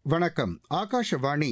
வணக்கம் ஆகாஷவாணி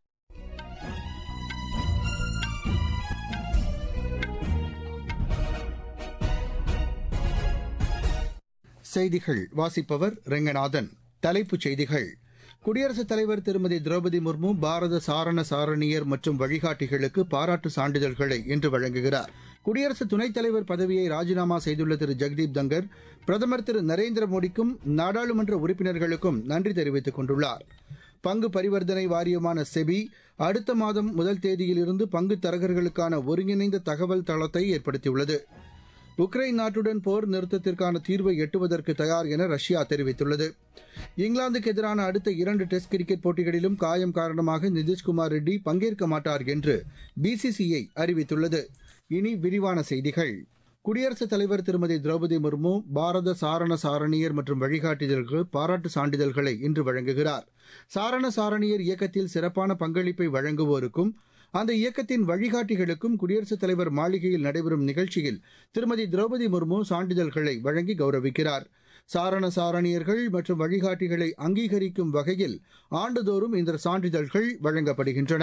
செய்திகள் வாசிப்பவர் ரெங்கநாதன் தலைப்புச் செய்திகள் குடியரசுத் தலைவர் திருமதி திரௌபதி முர்மு பாரத சாரண சாரணியர் மற்றும் வழிகாட்டிகளுக்கு பாராட்டு சான்றிதழ்களை இன்று வழங்குகிறார் குடியரசு துணைத் தலைவர் பதவியை ராஜினாமா செய்துள்ள திரு ஜெக்தீப் தங்கர் பிரதமர் திரு நரேந்திர மோடிக்கும் நாடாளுமன்ற உறுப்பினர்களுக்கும் நன்றி தெரிவித்துக் கொண்டுள்ளார் பங்கு பரிவர்த்தனை வாரியமான செபி அடுத்த மாதம் முதல் தேதியிலிருந்து பங்கு தரகர்களுக்கான ஒருங்கிணைந்த தகவல் தளத்தை ஏற்படுத்தியுள்ளது உக்ரைன் நாட்டுடன் போர் நிறுத்தத்திற்கான தீர்வை எட்டுவதற்கு தயார் என ரஷ்யா தெரிவித்துள்ளது இங்கிலாந்துக்கு எதிரான அடுத்த இரண்டு டெஸ்ட் கிரிக்கெட் போட்டிகளிலும் காயம் காரணமாக நிதிஷ்குமார் ரெட்டி பங்கேற்க மாட்டார் என்று பிசிசிஐ அறிவித்துள்ளது இனி விரிவான செய்திகள் குடியரசுத் தலைவர் திருமதி திரௌபதி முர்மு பாரத சாரண சாரணியர் மற்றும் வழிகாட்டுதல்களுக்கு பாராட்டு சான்றிதழ்களை இன்று வழங்குகிறார் சாரண சாரணியர் இயக்கத்தில் சிறப்பான பங்களிப்பை வழங்குவோருக்கும் அந்த இயக்கத்தின் வழிகாட்டிகளுக்கும் குடியரசுத் தலைவர் மாளிகையில் நடைபெறும் நிகழ்ச்சியில் திருமதி திரௌபதி முர்மு சான்றிதழ்களை வழங்கி கௌரவிக்கிறார் சாரண சாரணியர்கள் மற்றும் வழிகாட்டிகளை அங்கீகரிக்கும் வகையில் ஆண்டுதோறும் இந்த சான்றிதழ்கள் வழங்கப்படுகின்றன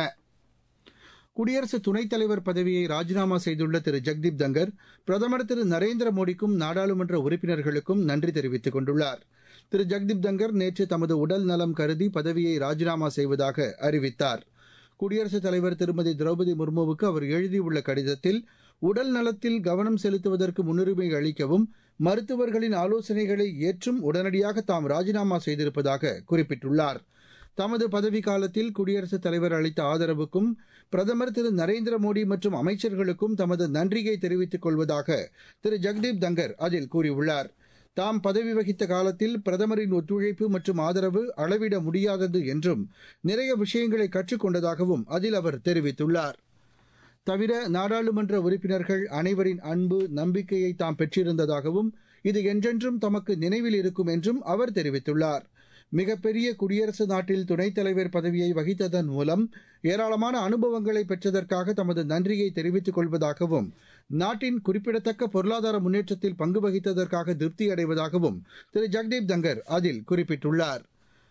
குடியரசு துணைத் தலைவர் பதவியை ராஜினாமா செய்துள்ள திரு ஜெக்தீப் தங்கர் பிரதமர் திரு நரேந்திர மோடிக்கும் நாடாளுமன்ற உறுப்பினர்களுக்கும் நன்றி தெரிவித்துக் கொண்டுள்ளார் திரு ஜெக்தீப் தங்கர் நேற்று தமது உடல் நலம் கருதி பதவியை ராஜினாமா செய்வதாக அறிவித்தார் குடியரசுத் தலைவர் திருமதி திரௌபதி முர்முவுக்கு அவர் எழுதியுள்ள கடிதத்தில் உடல் நலத்தில் கவனம் செலுத்துவதற்கு முன்னுரிமை அளிக்கவும் மருத்துவர்களின் ஆலோசனைகளை ஏற்றும் உடனடியாக தாம் ராஜினாமா செய்திருப்பதாக குறிப்பிட்டுள்ளார் தமது பதவிக்காலத்தில் குடியரசுத் தலைவர் அளித்த ஆதரவுக்கும் பிரதமர் திரு நரேந்திர மோடி மற்றும் அமைச்சர்களுக்கும் தமது நன்றியை தெரிவித்துக் கொள்வதாக திரு ஜெக்தீப் தங்கர் அதில் கூறியுள்ளார் தாம் பதவி வகித்த காலத்தில் பிரதமரின் ஒத்துழைப்பு மற்றும் ஆதரவு அளவிட முடியாதது என்றும் நிறைய விஷயங்களை கற்றுக்கொண்டதாகவும் அதில் அவர் தெரிவித்துள்ளார் தவிர நாடாளுமன்ற உறுப்பினர்கள் அனைவரின் அன்பு நம்பிக்கையை தாம் பெற்றிருந்ததாகவும் இது என்றென்றும் தமக்கு நினைவில் இருக்கும் என்றும் அவர் தெரிவித்துள்ளார் மிகப்பெரிய குடியரசு நாட்டில் துணைத் தலைவர் பதவியை வகித்ததன் மூலம் ஏராளமான அனுபவங்களை பெற்றதற்காக தமது நன்றியை தெரிவித்துக் கொள்வதாகவும் நாட்டின் குறிப்பிடத்தக்க பொருளாதார முன்னேற்றத்தில் பங்கு வகித்ததற்காக திருப்தி அடைவதாகவும் திரு ஜெக்தீப் தங்கர் அதில் குறிப்பிட்டுள்ளார்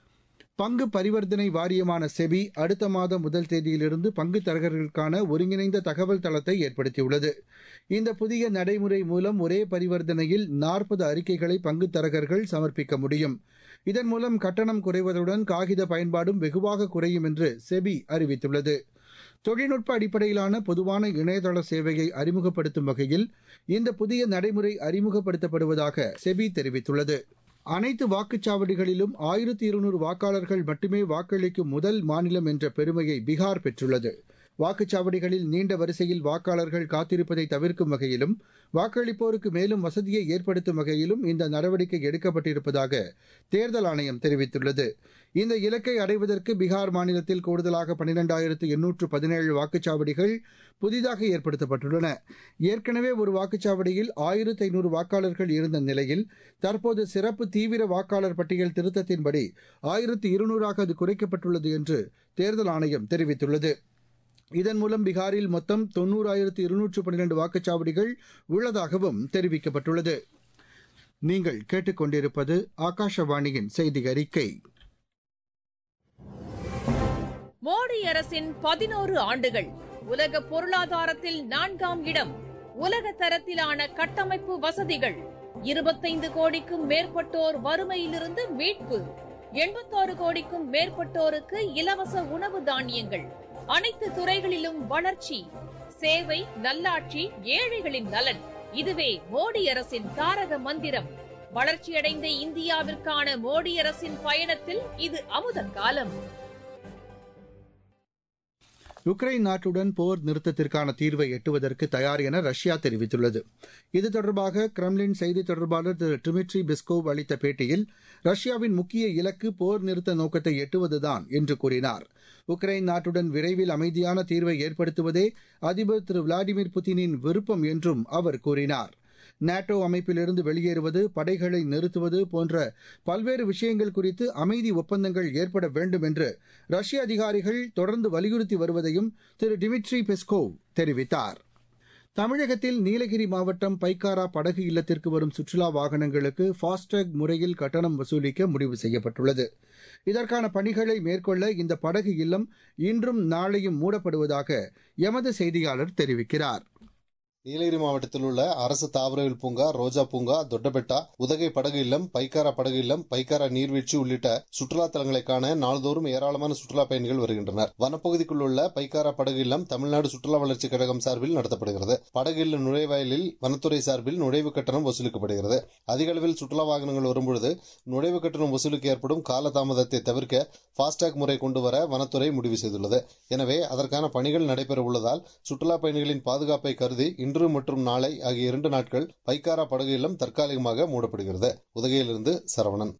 பங்கு பரிவர்த்தனை வாரியமான செபி அடுத்த மாதம் முதல் தேதியிலிருந்து பங்கு தரகர்களுக்கான ஒருங்கிணைந்த தகவல் தளத்தை ஏற்படுத்தியுள்ளது இந்த புதிய நடைமுறை மூலம் ஒரே பரிவர்த்தனையில் நாற்பது அறிக்கைகளை பங்கு தரகர்கள் சமர்ப்பிக்க முடியும் இதன் மூலம் கட்டணம் குறைவதுடன் காகித பயன்பாடும் வெகுவாக குறையும் என்று செபி அறிவித்துள்ளது தொழில்நுட்ப அடிப்படையிலான பொதுவான இணையதள சேவையை அறிமுகப்படுத்தும் வகையில் இந்த புதிய நடைமுறை அறிமுகப்படுத்தப்படுவதாக செபி தெரிவித்துள்ளது அனைத்து வாக்குச்சாவடிகளிலும் ஆயிரத்தி இருநூறு வாக்காளர்கள் மட்டுமே வாக்களிக்கும் முதல் மாநிலம் என்ற பெருமையை பீகார் பெற்றுள்ளது வாக்குச்சாவடிகளில் நீண்ட வரிசையில் வாக்காளர்கள் காத்திருப்பதை தவிர்க்கும் வகையிலும் வாக்களிப்போருக்கு மேலும் வசதியை ஏற்படுத்தும் வகையிலும் இந்த நடவடிக்கை எடுக்கப்பட்டிருப்பதாக தேர்தல் ஆணையம் தெரிவித்துள்ளது இந்த இலக்கை அடைவதற்கு பீகார் மாநிலத்தில் கூடுதலாக பன்னிரெண்டாயிரத்து எண்ணூற்று பதினேழு வாக்குச்சாவடிகள் புதிதாக ஏற்படுத்தப்பட்டுள்ளன ஏற்கனவே ஒரு வாக்குச்சாவடியில் ஆயிரத்து ஐநூறு வாக்காளர்கள் இருந்த நிலையில் தற்போது சிறப்பு தீவிர வாக்காளர் பட்டியல் திருத்தத்தின்படி ஆயிரத்து இருநூறாக அது குறைக்கப்பட்டுள்ளது என்று தேர்தல் ஆணையம் தெரிவித்துள்ளது இதன் மூலம் பீகாரில் மொத்தம் தொன்னூறாயிரத்து இருநூற்று பன்னிரண்டு வாக்குச்சாவடிகள் உள்ளதாகவும் தெரிவிக்கப்பட்டுள்ளது நீங்கள் கேட்டுக்கொண்டிருப்பது ஆகாஷவாணியின் செய்தி அறிக்கை மோடி அரசின் பதினோரு ஆண்டுகள் உலக பொருளாதாரத்தில் நான்காம் இடம் உலக தரத்திலான கட்டமைப்பு வசதிகள் இருபத்தைந்து கோடிக்கும் மேற்பட்டோர் வறுமையிலிருந்து மீட்பு எண்பத்தாறு கோடிக்கும் மேற்பட்டோருக்கு இலவச உணவு தானியங்கள் அனைத்து துறைகளிலும் வளர்ச்சி சேவை நல்லாட்சி ஏழைகளின் நலன் இதுவே மோடி அரசின் தாரக மந்திரம் வளர்ச்சியடைந்த இந்தியாவிற்கான மோடி அரசின் பயணத்தில் இது அமுத காலம் உக்ரைன் நாட்டுடன் போர் நிறுத்தத்திற்கான தீர்வை எட்டுவதற்கு தயார் என ரஷ்யா தெரிவித்துள்ளது இது தொடர்பாக கிரெம்லின் செய்தித் தொடர்பாளர் திரு டிமிட்ரி பிஸ்கோவ் அளித்த பேட்டியில் ரஷ்யாவின் முக்கிய இலக்கு போர் நிறுத்த நோக்கத்தை எட்டுவதுதான் என்று கூறினார் உக்ரைன் நாட்டுடன் விரைவில் அமைதியான தீர்வை ஏற்படுத்துவதே அதிபர் திரு விளாடிமிர் புதினின் விருப்பம் என்றும் அவர் கூறினார் நாட்டோ அமைப்பிலிருந்து வெளியேறுவது படைகளை நிறுத்துவது போன்ற பல்வேறு விஷயங்கள் குறித்து அமைதி ஒப்பந்தங்கள் ஏற்பட வேண்டும் என்று ரஷ்ய அதிகாரிகள் தொடர்ந்து வலியுறுத்தி வருவதையும் திரு டிமிட்ரி பெஸ்கோவ் தெரிவித்தார் தமிழகத்தில் நீலகிரி மாவட்டம் பைக்காரா படகு இல்லத்திற்கு வரும் சுற்றுலா வாகனங்களுக்கு ஃபாஸ்டேக் முறையில் கட்டணம் வசூலிக்க முடிவு செய்யப்பட்டுள்ளது இதற்கான பணிகளை மேற்கொள்ள இந்த படகு இல்லம் இன்றும் நாளையும் மூடப்படுவதாக எமது செய்தியாளர் தெரிவிக்கிறார் நீலகிரி மாவட்டத்தில் உள்ள அரசு தாவரவியல் பூங்கா ரோஜா பூங்கா தொட்டபெட்டா உதகை படகு இல்லம் பைக்காரா படகு இல்லம் பைக்காரா நீர்வீழ்ச்சி உள்ளிட்ட சுற்றுலா தலங்களை காண நாள்தோறும் ஏராளமான சுற்றுலா பயணிகள் வருகின்றனர் வனப்பகுதிக்குள் உள்ள பைக்காரா படகு இல்லம் தமிழ்நாடு சுற்றுலா வளர்ச்சி கழகம் சார்பில் நடத்தப்படுகிறது படகு இல்ல நுழைவாயிலில் வனத்துறை சார்பில் நுழைவு கட்டணம் வசூலிக்கப்படுகிறது அதிக அளவில் சுற்றுலா வாகனங்கள் வரும்பொழுது நுழைவு கட்டணம் வசூலுக்கு ஏற்படும் காலதாமதத்தை தவிர்க்க ஃபாஸ்டேக் முறை கொண்டு வர வனத்துறை முடிவு செய்துள்ளது எனவே அதற்கான பணிகள் நடைபெற உள்ளதால் சுற்றுலா பயணிகளின் பாதுகாப்பை கருதி இன்று மற்றும் நாளை ஆகிய இரண்டு நாட்கள் பைக்காரா படகு இல்லம் தற்காலிகமாக மூடப்படுகிறது உதகையிலிருந்து சரவணன்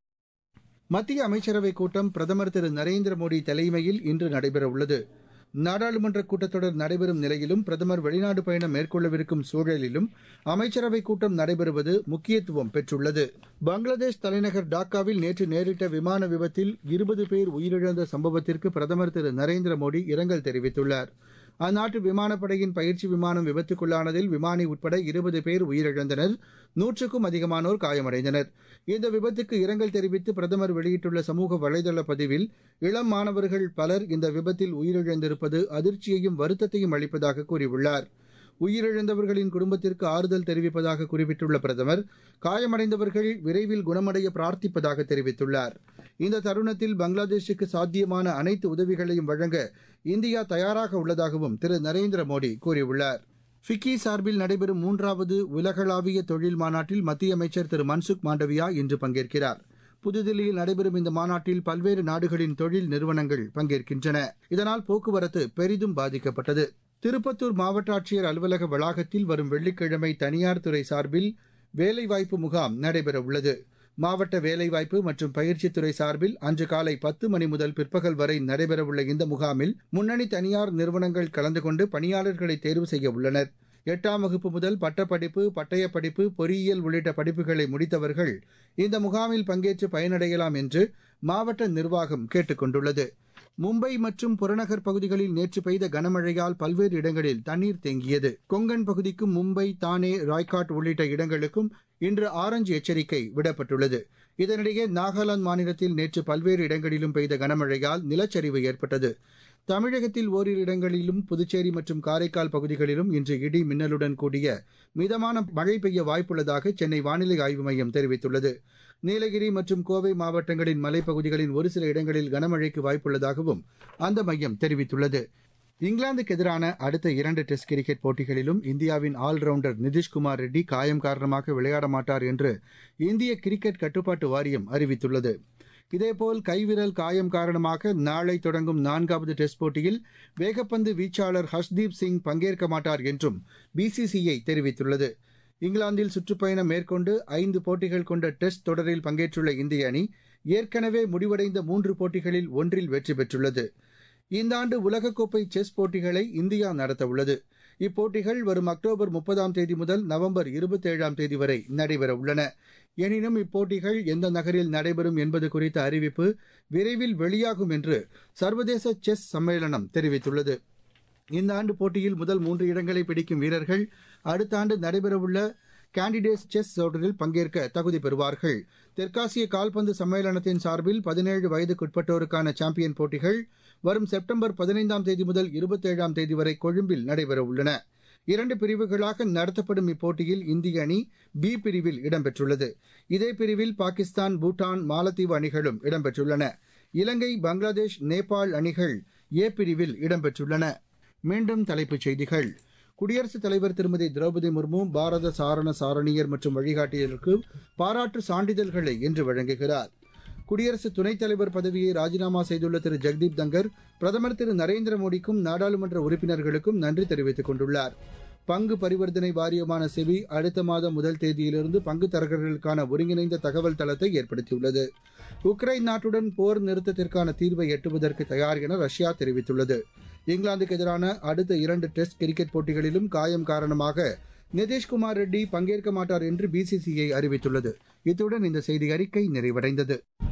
மத்திய அமைச்சரவைக் கூட்டம் பிரதமர் திரு நரேந்திர மோடி தலைமையில் இன்று நடைபெறவுள்ளது நாடாளுமன்ற கூட்டத்தொடர் நடைபெறும் நிலையிலும் பிரதமர் வெளிநாடு பயணம் மேற்கொள்ளவிருக்கும் சூழலிலும் அமைச்சரவைக் கூட்டம் நடைபெறுவது முக்கியத்துவம் பெற்றுள்ளது பங்களாதேஷ் தலைநகர் டாக்காவில் நேற்று நேரிட்ட விமான விபத்தில் இருபது பேர் உயிரிழந்த சம்பவத்திற்கு பிரதமர் திரு நரேந்திர மோடி இரங்கல் தெரிவித்துள்ளார் அந்நாட்டு விமானப்படையின் பயிற்சி விமானம் விபத்துக்குள்ளானதில் விமானி உட்பட இருபது பேர் உயிரிழந்தனர் நூற்றுக்கும் அதிகமானோர் காயமடைந்தனர் இந்த விபத்துக்கு இரங்கல் தெரிவித்து பிரதமர் வெளியிட்டுள்ள சமூக வலைதள பதிவில் இளம் மாணவர்கள் பலர் இந்த விபத்தில் உயிரிழந்திருப்பது அதிர்ச்சியையும் வருத்தத்தையும் அளிப்பதாக கூறியுள்ளார் உயிரிழந்தவர்களின் குடும்பத்திற்கு ஆறுதல் தெரிவிப்பதாக குறிப்பிட்டுள்ள பிரதமர் காயமடைந்தவர்கள் விரைவில் குணமடைய பிரார்த்திப்பதாக தெரிவித்துள்ளார் இந்த தருணத்தில் பங்களாதேஷுக்கு சாத்தியமான அனைத்து உதவிகளையும் வழங்க இந்தியா தயாராக உள்ளதாகவும் திரு நரேந்திர மோடி கூறியுள்ளார் ஃபிக்கி சார்பில் நடைபெறும் மூன்றாவது உலகளாவிய தொழில் மாநாட்டில் மத்திய அமைச்சர் திரு மன்சுக் மாண்டவியா இன்று பங்கேற்கிறார் புதுதில்லியில் நடைபெறும் இந்த மாநாட்டில் பல்வேறு நாடுகளின் தொழில் நிறுவனங்கள் பங்கேற்கின்றன இதனால் போக்குவரத்து பெரிதும் பாதிக்கப்பட்டது திருப்பத்தூர் மாவட்ட ஆட்சியர் அலுவலக வளாகத்தில் வரும் வெள்ளிக்கிழமை தனியார் துறை சார்பில் வேலைவாய்ப்பு முகாம் நடைபெறவுள்ளது மாவட்ட வேலைவாய்ப்பு மற்றும் பயிற்சித்துறை சார்பில் அன்று காலை பத்து மணி முதல் பிற்பகல் வரை நடைபெறவுள்ள இந்த முகாமில் முன்னணி தனியார் நிறுவனங்கள் கலந்து கொண்டு பணியாளர்களை தேர்வு செய்ய உள்ளனர் எட்டாம் வகுப்பு முதல் பட்டப்படிப்பு பட்டயப் படிப்பு பொறியியல் உள்ளிட்ட படிப்புகளை முடித்தவர்கள் இந்த முகாமில் பங்கேற்று பயனடையலாம் என்று மாவட்ட நிர்வாகம் கேட்டுக் கொண்டுள்ளது மும்பை மற்றும் புறநகர் பகுதிகளில் நேற்று பெய்த கனமழையால் பல்வேறு இடங்களில் தண்ணீர் தேங்கியது கொங்கன் பகுதிக்கும் மும்பை தானே ராய்காட் உள்ளிட்ட இடங்களுக்கும் இன்று ஆரஞ்சு எச்சரிக்கை விடப்பட்டுள்ளது இதனிடையே நாகாலாந்து மாநிலத்தில் நேற்று பல்வேறு இடங்களிலும் பெய்த கனமழையால் நிலச்சரிவு ஏற்பட்டது தமிழகத்தில் ஓரிரு இடங்களிலும் புதுச்சேரி மற்றும் காரைக்கால் பகுதிகளிலும் இன்று இடி மின்னலுடன் கூடிய மிதமான மழை பெய்ய வாய்ப்புள்ளதாக சென்னை வானிலை ஆய்வு மையம் தெரிவித்துள்ளது நீலகிரி மற்றும் கோவை மாவட்டங்களின் மலைப்பகுதிகளின் ஒரு சில இடங்களில் கனமழைக்கு வாய்ப்புள்ளதாகவும் அந்த மையம் தெரிவித்துள்ளது இங்கிலாந்துக்கு எதிரான அடுத்த இரண்டு டெஸ்ட் கிரிக்கெட் போட்டிகளிலும் இந்தியாவின் ஆல்ரவுண்டர் நிதிஷ்குமார் ரெட்டி காயம் காரணமாக விளையாட மாட்டார் என்று இந்திய கிரிக்கெட் கட்டுப்பாட்டு வாரியம் அறிவித்துள்ளது இதேபோல் கைவிரல் காயம் காரணமாக நாளை தொடங்கும் நான்காவது டெஸ்ட் போட்டியில் வேகப்பந்து வீச்சாளர் ஹர்ஷ்தீப் சிங் பங்கேற்க மாட்டார் என்றும் பிசிசிஐ தெரிவித்துள்ளது இங்கிலாந்தில் சுற்றுப்பயணம் மேற்கொண்டு ஐந்து போட்டிகள் கொண்ட டெஸ்ட் தொடரில் பங்கேற்றுள்ள இந்திய அணி ஏற்கனவே முடிவடைந்த மூன்று போட்டிகளில் ஒன்றில் வெற்றி பெற்றுள்ளது இந்த ஆண்டு உலகக்கோப்பை செஸ் போட்டிகளை இந்தியா நடத்தவுள்ளது இப்போட்டிகள் வரும் அக்டோபர் முப்பதாம் தேதி முதல் நவம்பர் இருபத்தேழாம் தேதி வரை நடைபெறவுள்ளன எனினும் இப்போட்டிகள் எந்த நகரில் நடைபெறும் என்பது குறித்த அறிவிப்பு விரைவில் வெளியாகும் என்று சர்வதேச செஸ் சம்மேளனம் தெரிவித்துள்ளது இந்த ஆண்டு போட்டியில் முதல் மூன்று இடங்களை பிடிக்கும் வீரர்கள் அடுத்த ஆண்டு நடைபெறவுள்ள கேண்டிடேட்ஸ் செஸ் தொடரில் பங்கேற்க தகுதி பெறுவார்கள் தெற்காசிய கால்பந்து சம்மேளனத்தின் சார்பில் பதினேழு வயதுக்குட்பட்டோருக்கான சாம்பியன் போட்டிகள் வரும் செப்டம்பர் பதினைந்தாம் தேதி முதல் இருபத்தேழாம் தேதி வரை கொழும்பில் நடைபெறவுள்ளன இரண்டு பிரிவுகளாக நடத்தப்படும் இப்போட்டியில் இந்திய அணி பி பிரிவில் இடம்பெற்றுள்ளது இதே பிரிவில் பாகிஸ்தான் பூட்டான் மாலத்தீவு அணிகளும் இடம்பெற்றுள்ளன இலங்கை பங்களாதேஷ் நேபாள் அணிகள் ஏ பிரிவில் இடம்பெற்றுள்ளன மீண்டும் தலைப்புச் செய்திகள் குடியரசுத் தலைவர் திருமதி திரௌபதி முர்மு பாரத சாரண சாரணியர் மற்றும் வழிகாட்டியருக்கு பாராட்டு சான்றிதழ்களை இன்று வழங்குகிறார் குடியரசு துணைத் தலைவர் பதவியை ராஜினாமா செய்துள்ள திரு ஜெக்தீப் தங்கர் பிரதமர் திரு நரேந்திர மோடிக்கும் நாடாளுமன்ற உறுப்பினர்களுக்கும் நன்றி தெரிவித்துக் கொண்டுள்ளார் பங்கு பரிவர்த்தனை வாரியமான செபி அடுத்த மாதம் முதல் தேதியிலிருந்து பங்கு தரகர்களுக்கான ஒருங்கிணைந்த தகவல் தளத்தை ஏற்படுத்தியுள்ளது உக்ரைன் நாட்டுடன் போர் நிறுத்தத்திற்கான தீர்வை எட்டுவதற்கு தயார் என ரஷ்யா தெரிவித்துள்ளது இங்கிலாந்துக்கு எதிரான அடுத்த இரண்டு டெஸ்ட் கிரிக்கெட் போட்டிகளிலும் காயம் காரணமாக நிதிஷ்குமார் ரெட்டி பங்கேற்க மாட்டார் என்று பிசிசிஐ அறிவித்துள்ளது இத்துடன் இந்த செய்தி அறிக்கை நிறைவடைந்தது